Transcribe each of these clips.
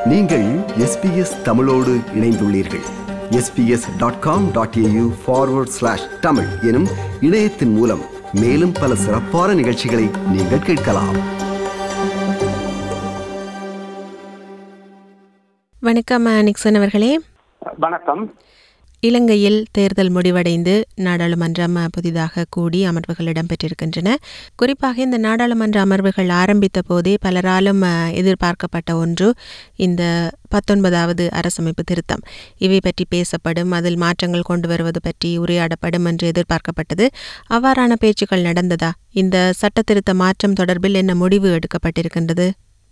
நீங்கள் எஸ்பிஎஸ் தமிழோடு இணைந்துள்ளீர்கள் SBS dot com dot AU forward slash Tamil எனும் இணையத்தின் மூலம் மேலும் பல சிறப்பான நிகழ்ச்சிகளை நீங்கள் கேட்கலாம் வணக்கம் நிக்சன் அவர்களே வணக்கம் இலங்கையில் தேர்தல் முடிவடைந்து நாடாளுமன்றம் புதிதாக கூடி அமர்வுகள் இடம்பெற்றிருக்கின்றன குறிப்பாக இந்த நாடாளுமன்ற அமர்வுகள் ஆரம்பித்த போதே பலராலும் அஹ், எதிர்பார்க்கப்பட்ட ஒன்று இந்த பத்தொன்பதாவது அரசமைப்பு திருத்தம் இவை பற்றி பேசப்படும் அதில் மாற்றங்கள் கொண்டு வருவது பற்றி உரையாடப்படும் என்று எதிர்பார்க்கப்பட்டது அவ்வாறான பேச்சுக்கள் நடந்ததா இந்த சட்ட திருத்த மாற்றம் தொடர்பில் என்ன முடிவு எடுக்கப்பட்டிருக்கின்றது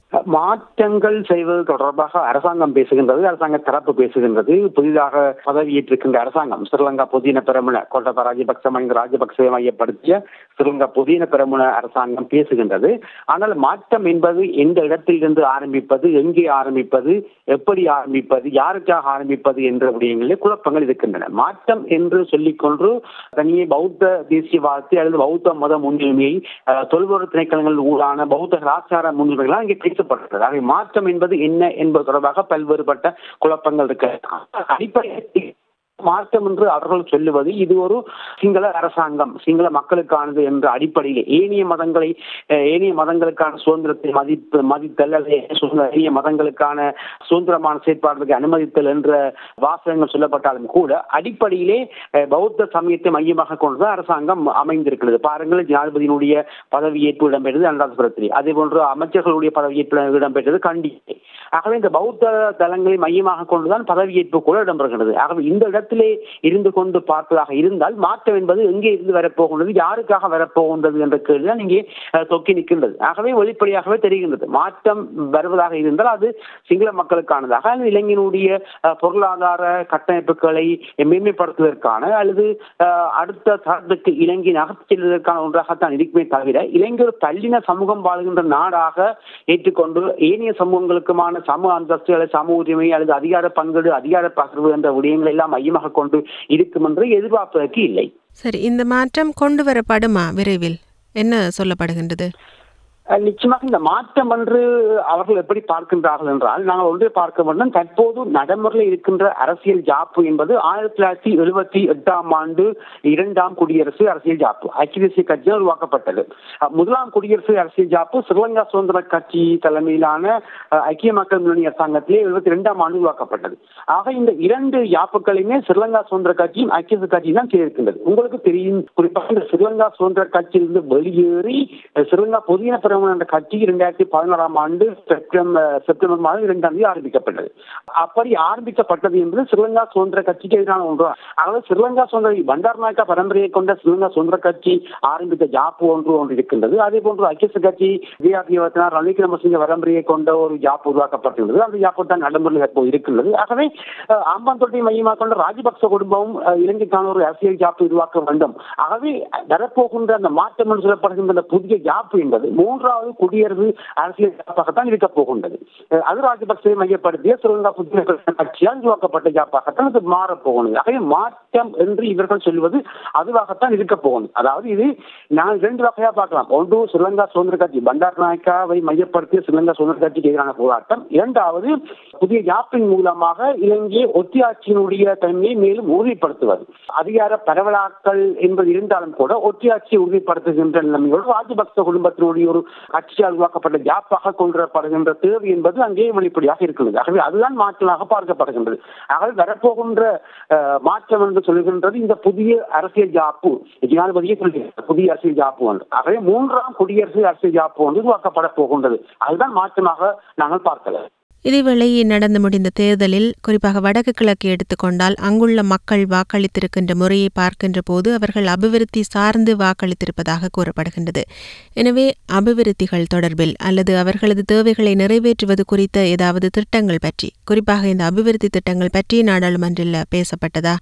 மாற்றங்கள் செய்வது தொடர்பாக அரசாங்கம் பேசுகின்றது அரசாங்க தரப்பு பேசுகின்றது புதிதாக பதவியேற்றிருக்கின்ற அரசாங்கம் ஸ்ரீலங்கா புதின பெரமுன கோட்டபா ராஜபக்ச மஹிந்த ராஜபக்சவை மையப்படுத்திய ஸ்ரீலங்கா புதின பெரமுன அரசாங்கம் பேசுகின்றது ஆனால் மாற்றம் என்பது எந்த இடத்திலிருந்து ஆரம்பிப்பது எங்கே ஆரம்பிப்பது எப்படி ஆரம்பிப்பது யாருக்காக ஆரம்பிப்பது என்ற விடயங்களில் குழப்பங்கள் இருக்கின்றன மாற்றம் என்று சொல்லிக்கொண்டு தனியே பௌத்த தேசியவாதத்தை அல்லது பௌத்த மத முன்னுரிமையை அஹ், தொல்பொருள் திணைக்களங்கள் ஊடான பௌத்த கலாச்சார முன்னுரிமைகளாக இங்கே பேசப்படுகிறது ஆகவே மாற்றம் என்பது என்ன என்பது தொடர்பாக பல்வேறுபட்ட குழப்பங்கள் இருக்கு அடிப்படையில் மாற்றம் என்று அவர்கள் சொல்லுவது இது ஒரு சிங்கள அரசாங்கம் சிங்கள மக்களுக்கானது என்ற அடிப்படையில் ஏனைய மதங்களை அஹ், ஏனைய மதங்களுக்கான சுதந்திரத்தை மதிப்பு மதித்தல் அல்லது சுதந்திர- ஏனைய மதங்களுக்கான சுதந்திரமான செயற்பாடுகளுக்கு அனுமதித்தல் என்ற வாசகங்கள் சொல்லப்பட்டாலும் கூட அடிப்படையிலே அஹ், பௌத்த சமயத்தை மையமாக கொண்டுதான் அரசாங்கம் அமைந்திருக்கிறது பாருங்கள் ஜனாதிபதியினுடைய பதவியேற்பு இடம்பெற்றது அனுராதபுரத்திலே அதே போன்று அமைச்சர்களுடைய பதவியேற்பு இடம்பெற்றது கண்டிப்பே ஆகவே இந்த பௌத்த தலங்களை மையமாக கொண்டுதான் பதவியேற்பு கூட இடம்பெறுகிறது ஆகவே இந்த இடத்திலே இருந்து கொண்டு பார்ப்பதாக இருந்தால் மாற்றம் என்பது எங்கே இருந்து வரப்போகின்றது யாருக்காக வரப்போகின்றது என்ற கேள்விதான் இங்கே அஹ், தொக்கி நிற்கின்றது ஆகவே வெளிப்படையாகவே தெரிகின்றது மாற்றம் வருவதாக இருந்தால் அது சிங்கள மக்களுக்கானதாக அல்லது இளைஞனுடைய அஹ், பொருளாதார கட்டமைப்புகளை மேன்மைப்படுத்துவதற்கான அல்லது அஹ், அடுத்த தரத்துக்கு இலங்கை நகர்த்தி செல்வதற்கான ஒன்றாகத்தான் இருக்குமே தவிர இளைஞர் தள்ளின சமூகம் வாழ்கின்ற நாடாக ஏற்றுக்கொண்டு ஏனைய சமூகங்களுக்குமான சமூக அந்தஸ்து அல்லது சமூக உரிமை அல்லது அதிகார பங்கீடு அதிகார பகிர்வு என்ற விடயங்களை எல்லாம் மையமாக கொண்டு இருக்கும் என்று எதிர்பார்ப்பதற்கு இல்லை சரி இந்த மாற்றம் கொண்டு வரப்படுமா விரைவில் என்ன சொல்லப்படுகின்றது அஹ் நிச்சயமாக இந்த மாற்றம் என்று அவர்கள் எப்படி பார்க்கின்றார்கள் என்றால் நாங்கள் ஒன்றே பார்க்க வேண்டும் தற்போது நடைமுறையில் இருக்கின்ற அரசியல் ஜாப்பு என்பது ஆயிரத்தி தொள்ளாயிரத்தி எழுபத்தி எட்டாம் ஆண்டு இரண்டாம் குடியரசு அரசியல் ஜாப்பு ஐக்கிய தேசிய கட்சியால் உருவாக்கப்பட்டது அஹ் முதலாம் குடியரசு அரசியல் ஜாப்பு ஸ்ரீலங்கா சுதந்திர கட்சி தலைமையிலான அஹ், ஐக்கிய மக்கள் முன்னணி அரசாங்கத்திலே எழுபத்தி இரண்டாம் ஆண்டு உருவாக்கப்பட்டது ஆக இந்த இரண்டு யாப்புகளையுமே ஸ்ரீலங்கா சுதந்திர கட்சியும் ஐக்கிய தேசிய கட்சியும் தான் செய்திருக்கின்றது உங்களுக்கு தெரியும் குறிப்பாக இந்த ஸ்ரீலங்கா சுதந்திர கட்சியிலிருந்து வெளியேறி அஹ், ஸ்ரீலங்கா புதிய பிரமுன என்ற கட்சி இரண்டாயிரத்தி பதினோராம் ஆண்டு செப்டம்பர் செப்டம்பர் மாதம் இரண்டாம் தேதி ஆரம்பிக்கப்பட்டது அப்படி ஆரம்பிக்கப்பட்டது என்பது ஸ்ரீலங்கா சுதந்திர கட்சிக்கு எதிரான ஒன்று அதாவது ஸ்ரீலங்கா சுதந்திர பண்டார் நாயக்கா பரம்பரையை கொண்ட ஸ்ரீலங்கா சுதந்திர கட்சி ஆரம்பித்த ஜாப்பு ஒன்று ஒன்று இருக்கின்றது அதே போன்று ஐக்கிய கட்சி விஆர்பிவத்தினார் ரணில் விக்ரமசிங்க பரம்பரையை கொண்ட ஒரு ஜாப்பு உருவாக்கப்பட்டுள்ளது அந்த ஜாப்பு தான் நடைமுறையில் இப்போது இருக்கின்றது ஆகவே அஹ், ஆம்பாந்தோட்டை மையமாக கொண்ட ராஜபக்ச குடும்பமும் அஹ், இலங்கைக்கான ஒரு அரசியல் ஜாப்பு உருவாக்க வேண்டும் ஆகவே வரப்போகின்ற அந்த மாற்றம் என்று சொல்லப்படுகின்ற அந்த புதிய ஜாப்பு என்பது மூன்றாவது குடியரசு அரசியல் ஜாப்பாகத்தான் இருக்க போகின்றது அஹ், அது ராஜபக்சவை மையப்படுத்திய ஸ்ரீலங்கா புதிய கட்சியால் உருவாக்கப்பட்ட ஜாப்பாகத்தான் அது மாறப் போகணும் ஆகவே மாற்றம் என்று இவர்கள் சொல்வது அதுவாகத்தான் இருக்க போகணும் அதாவது இது நான் இரண்டு வகையா பார்க்கலாம் ஒன்று ஸ்ரீலங்கா சுதந்திர கட்சி பண்டார் நாயக்காவை மையப்படுத்திய ஸ்ரீலங்கா சுதந்திர கட்சிக்கு எதிரான போராட்டம் இரண்டாவது புதிய யாப்பின் மூலமாக இலங்கை ஒத்தியாட்சியினுடைய தன்மையை மேலும் உறுதிப்படுத்துவது அதிகார பரவலாக்கல் என்பது இருந்தாலும் கூட ஒத்தியாட்சியை உறுதிப்படுத்துகின்ற நிலைமையோடு ராஜபக்ச குடும்பத்தினுடைய ஒரு கட்சியால் உருவாக்கப்பட்ட ஜாப்பாக கொண்டு வரப்படுகின்ற தேவை என்பது அங்கே வெளிப்படையாக இருக்கிறது ஆகவே அதுதான் மாற்றமாக பார்க்கப்படுகின்றது ஆகவே வரப்போகின்ற அஹ், மாற்றம் என்று சொல்கின்றது இந்த புதிய அரசியல் ஜாப்பு ஜனாதிபதியே சொல்கிறார் புதிய அரசியல் ஜாப்பு ஒன்று ஆகவே மூன்றாம் குடியரசு அரசியல் ஜாப்பு ஒன்று உருவாக்கப்பட போகின்றது அதுதான் மாற்றமாக நாங்கள் பார்க்கலாம் இதேவேளை நடந்து முடிந்த தேர்தலில் குறிப்பாக வடக்கு கிழக்கு எடுத்துக்கொண்டால் அங்குள்ள மக்கள் வாக்களித்திருக்கின்ற முறையை பார்க்கின்ற போது அவர்கள் அபிவிருத்தி சார்ந்து வாக்களித்திருப்பதாக கூறப்படுகின்றது எனவே அபிவிருத்திகள் தொடர்பில் அல்லது அவர்களது தேவைகளை நிறைவேற்றுவது குறித்த ஏதாவது திட்டங்கள் பற்றி குறிப்பாக இந்த அபிவிருத்தி திட்டங்கள் பற்றி நாடாளுமன்றில் பேசப்பட்டதா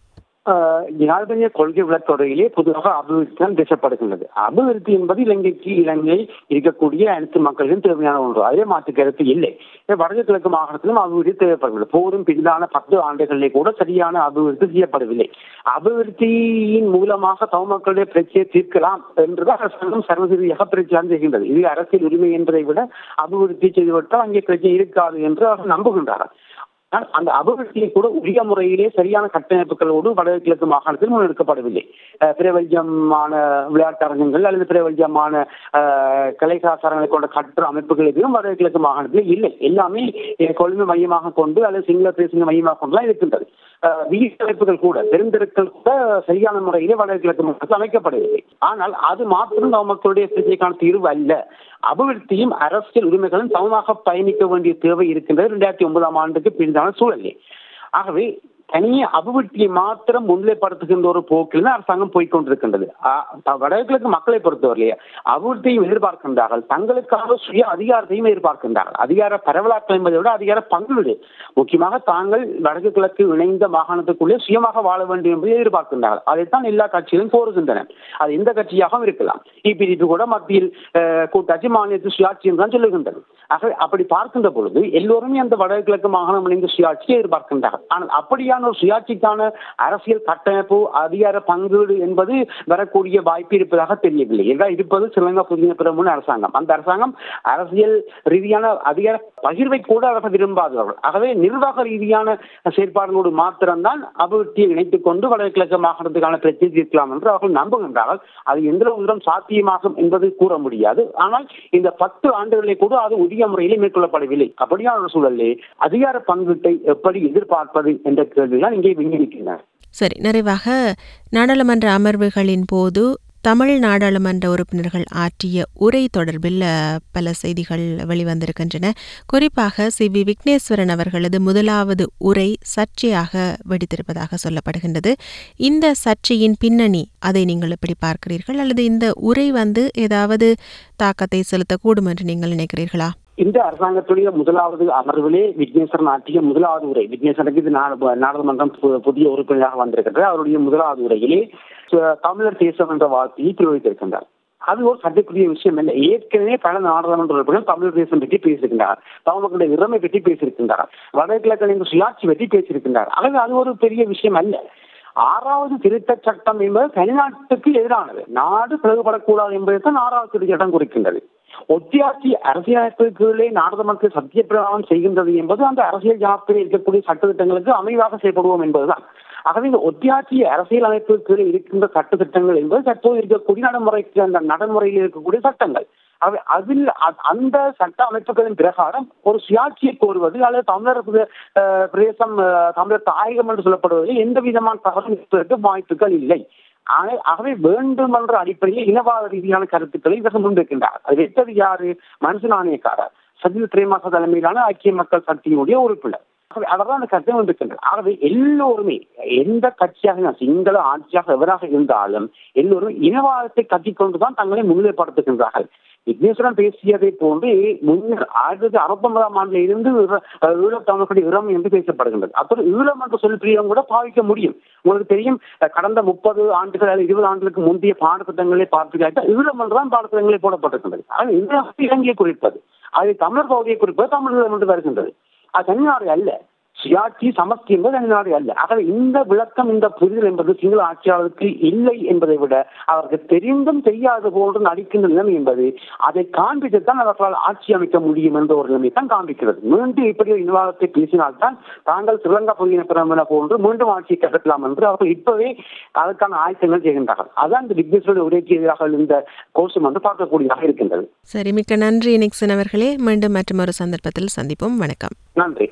ஆஹ் ஜனாதிபதிய கொள்கை விளக்கொடையிலே பொதுவாக அபிவிருத்தி தான் பேசப்படுகின்றது அபிவிருத்தி என்பது இலங்கைக்கு இலங்கை இருக்கக்கூடிய அனைத்து மக்களுக்கும் தேவையான ஒன்று அதே மாற்று கருத்து இல்லை இப்ப வடக்கு கிழக்கு மாகாணத்திலும் அபிவிருத்தி தேவைப்படவில்லை போதும் பின்னான பத்து ஆண்டுகளிலே கூட சரியான அபிவிருத்தி செய்யப்படவில்லை அபிவிருத்தியின் மூலமாக தமிழ் மக்களுடைய பிரச்சனையை தீர்க்கலாம் என்றுதான் அரசாங்கம் சர்வசரியாக பிரச்சாரம் செய்கின்றது இது அரசியல் உரிமை என்பதை விட அபிவிருத்தி செய்துவிட்டால் அங்கே பிரச்சனை இருக்காது என்று அவர்கள் நம்புகின்றார்கள் ஆனால் அந்த அபிவிருத்தியை கூட உரிய முறையிலே சரியான கட்டமைப்புகளோடு வடக்கு கிழக்கு மாகாணத்தில் முன்னெடுக்கப்படவில்லை அஹ் பிரபஞ்சமான விளையாட்டரங்கங்கள் அல்லது பிரபஞ்சமான அஹ், கலைகாசாரங்களை கொண்ட கட்டுற அமைப்புகள் எதுவும் வடக்கு கிழக்கு மாகாணத்தில் இல்லை எல்லாமே அஹ், கொழும்பு மையமாக கொண்டு அல்லது சிங்கள பேசுங்க மையமாக கொண்டுலாம் இருக்கின்றது அஹ், வீட்டமைப்புகள் கூட பெருந்தெருக்கள் கூட சரியான முறையிலே வடக்கு கிழக்கு மாகாணத்தில் அமைக்கப்படவில்லை ஆனால் அது மாத்திரம் நம்ம மக்களுடைய பிரச்சனைக்கான தீர்வு அல்ல அபிவிருத்தியும் அரசியல் உரிமைகளும் சமமாக பயணிக்க வேண்டிய தேவை இருக்கின்றது இரண்டாயிரத்தி ஒன்பதாம் ஆண்டுக்கு பின்னான சூழலில் ஆகவே தனியே அபிவிருத்தியை மாத்திரம் முன்னிலைப்படுத்துகின்ற ஒரு போக்கில் தான் அரசாங்கம் போய்கொண்டிருக்கின்றது ஆ- வடகிழக்கு மக்களை பொறுத்தவரையிலே அபிவிருத்தியும் எதிர்பார்க்கின்றார்கள் தங்களுக்காக சுய அதிகாரத்தையும் எதிர்பார்க்கின்றார்கள் அதிகார பரவலாக்கம் என்பதை விட அதிகார பங்கீடு முக்கியமாக தாங்கள் வடக்கு கிழக்கு இணைந்த மாகாணத்துக்குள்ளே சுயமாக வாழ வேண்டும் என்பதை எதிர்பார்க்கின்றார்கள் அதைத்தான் எல்லா கட்சிகளும் கோருகின்றன அது எந்த கட்சியாகவும் இருக்கலாம் இபிடிபி கூட மத்தியில் அஹ், கூட்டாட்சி மாநிலத்தில் சுயாட்சி என்று தான் சொல்லுகின்றது ஆகவே அப்படி பார்க்கின்ற பொழுது எல்லோருமே அந்த வடக்கு கிழக்கு மாகாணம் இணைந்த சுயாட்சியை எதிர்பார்க்கின்றார்கள் ஆனால் அப்படியான ஒரு சுயாட்சிக்கான அரசியல் கட்டமைப்பு அதிகார பங்கீடு என்பது வரக்கூடிய வாய்ப்பு இருப்பதாக தெரியவில்லை என்றால் இருப்பது ஸ்ரீலங்கா புதிய பிரமுன அரசாங்கம் அந்த அரசாங்கம் அரசியல் ரீதியான அதிகார பகிர்வை கூட அவர்கள் விரும்பாதவர்கள் ஆகவே நிர்வாக ரீதியான செயற்பாடுகளோடு மாத்திரம்தான் அபிவிருத்தியை இணைத்துக் கொண்டு வடக்கு கிழக்கு மாகாணத்துக்கான பிரச்சனை தீர்க்கலாம் என்று அவர்கள் நம்புகின்றார்கள் அது எந்த தூரம் சாத்தியமாகும் என்பது கூற முடியாது ஆனால் இந்த பத்து ஆண்டுகளிலே கூட அது உரிய முறையிலே மேற்கொள்ளப்படவில்லை அப்படியான ஒரு சூழலிலே அதிகார பங்கீட்டை எப்படி எதிர்பார்ப்பது என்ற கேள்விதான் இங்கே விஞ்ஞானிக்கின்றன சரி நிறைவாக நாடாளுமன்ற அமர்வுகளின் போது தமிழ் நாடாளுமன்ற உறுப்பினர்கள் ஆற்றிய உரை தொடர்பில் அஹ், பல செய்திகள் வெளிவந்திருக்கின்றன குறிப்பாக சி வி விக்னேஸ்வரன் அவர்களது முதலாவது உரை சர்ச்சையாக வெடித்திருப்பதாக சொல்லப்படுகின்றது இந்த சர்ச்சையின் பின்னணி அதை நீங்கள் எப்படி பார்க்கிறீர்கள் அல்லது இந்த உரை வந்து ஏதாவது தாக்கத்தை செலுத்தக்கூடும் என்று நீங்கள் நினைக்கிறீர்களா இந்த அரசாங்கத்துடைய முதலாவது அமர்விலே விக்னேஸ்வரன் ஆற்றிய முதலாவது உரை விக்னேஸ்வரனுக்கு இது நாடு- நாடாளுமன்றம் பு- புதிய உறுப்பினராக வந்திருக்கிறது அவருடைய முதலாவது உரையிலே சு- தமிழர் தேசம் என்ற வார்த்தையை பிரயோகித்திருக்கின்றார் அது ஒரு சர்ச்சைக்குரிய விஷயம் இல்லை ஏற்கனவே பல நாடாளுமன்ற உறுப்பினர்கள் தமிழ் தேசம் பற்றி பேசியிருக்கின்றார் தமிழ் மக்களுடைய இறமை பற்றி பேசியிருக்கின்றார் வடகிழக்கிழக்கு சுயாட்சி பற்றி பேசியிருக்கின்றார் ஆகவே அது ஒரு பெரிய விஷயம் அல்ல ஆறாவது திருத்த சட்டம் என்பது தனிநாட்டுக்கு எதிரானது நாடு பிளவுபடக்கூடாது என்பதை தான் ஆறாவது திருத்த சட்டம் குறிக்கின்றது ஒத்தியாட்சி அரசியலமைப்பு கீழே நாடாளுமன்ற சத்தியப்பிரமாணம் செய்கின்றது என்பது அந்த அரசியல் ஜாப்பில் இருக்கக்கூடிய சட்டத்திட்டங்களுக்கு அமைவாக செயல்படுவோம் என்பதுதான் ஆகவே இந்த ஒத்தியாட்சி அரசியல் அமைப்பு கீழே இருக்கின்ற சட்டத்திட்டங்கள் என்பது தற்போது இருக்கக்கூடிய நடைமுறைக்கு அந்த நடைமுறையில் இருக்கக்கூடிய சட்டங்கள் ஆகவே அதில் அ- அந்த சட்ட அமைப்புகளின் பிரகாரம் ஒரு சுயாட்சியை கோருவது அல்லது தமிழர் பிரதே- அஹ் பிரதேசம் அஹ், தமிழர் தாயகம் என்று சொல்லப்படுவதில் எந்த விதமான தவறும் இருப்பதற்கு வாய்ப்புகள் இல்லை ஆக- ஆகவே வேண்டும் என்ற அடிப்படையில் இனவாத ரீதியான கருத்துக்களை இவர்கள் முன்வைக்கின்றார் அது வெட்டது யாரு மனுஷ நாணயக்காரர் சஜித் பிரேமசா தலைமையிலான ஐக்கிய மக்கள் சக்தியினுடைய உறுப்பினர் ஆகவே அவர்தான் அந்த கருத்தை முன்வைக்கின்றனர் ஆகவே எல்லோருமே எந்த கட்சியாக இருந்தாலும், சிங்கள ஆட்சியாக எவராக இருந்தாலும் எல்லோரும் இனவாதத்தை கட்டிக்கொண்டுதான் தங்களை முன்னிலைப்படுத்துகின்றார்கள் விக்னேஸ்வரன் பேசியதை போன்று முன்னர் ஆயிரத்தி தொள்ளாயிரத்தி அறுபத்தி ஒன்பதாம் ஆண்டுல இருந்து ஈழ- அஹ் ஈழத் தமிழர்களுடைய இடம் என்று பேசப்படுகின்றது அப்போது ஈழம் என்ற சொல் பிரியம் கூட பாவிக்க முடியும் உங்களுக்கு தெரியும் அஹ் கடந்த முப்பது ஆண்டுகள் அல்லது இருபது ஆண்டுகளுக்கு முந்தைய பாடத்திட்டங்களை பார்த்துக்கிட்டால் ஈழம் என்றுதான் பாடத்திட்டங்களில் போடப்பட்டிருக்கின்றது ஆனால் இந்த இலங்கையை குறிப்பது அதை தமிழர் பகுதியை குறிப்பது தமிழகம் என்று வருகின்றது அது தனிநாடு அல்ல சுயாட்சி சமஸ்தி என்பது தனிநாடு அல்ல ஆகவே இந்த விளக்கம் இந்த புரிதல் என்பது சிங்கள ஆட்சியாளருக்கு இல்லை என்பதை விட அவருக்கு தெரிந்தும் தெரியாது போன்று நடிக்கின்ற நிலைமை என்பது அதை காண்பித்துத்தான் அவர்களால் ஆட்சி அமைக்க முடியும் என்ற ஒரு நிலைமை தான் காண்பிக்கிறது மீண்டும் இப்படி ஒரு விவாதத்தை பேசினால்தான் தாங்கள் ஸ்ரீலங்கா பகுதியின பிரமண போன்று மீண்டும் ஆட்சியை கட்டலாம் என்று அவர்கள் இப்பவே அதற்கான ஆயத்தங்கள் செய்கின்றார்கள் அதான் இந்த விக்னேஸ்வரர் உரைக்கு எதிராக இந்த கோஷம் வந்து பார்க்கக்கூடியதாக இருக்கின்றது சரி மிக்க நன்றி நிக்சன் அவர்களே மீண்டும் மற்றும் ஒரு சந்தர்ப்பத்தில் சந்திப்போம் வணக்கம் நன்றி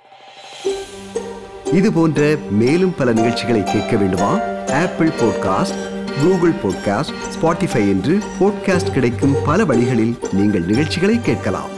இது போன்ற மேலும் பல நிகழ்ச்சிகளை கேட்க வேண்டுமா Apple podcast Google podcast Spotify என்று பாட்காஸ்ட் கிடைக்கும் பல வழிகளில் நீங்கள் நிகழ்ச்சிகளை கேட்கலாம்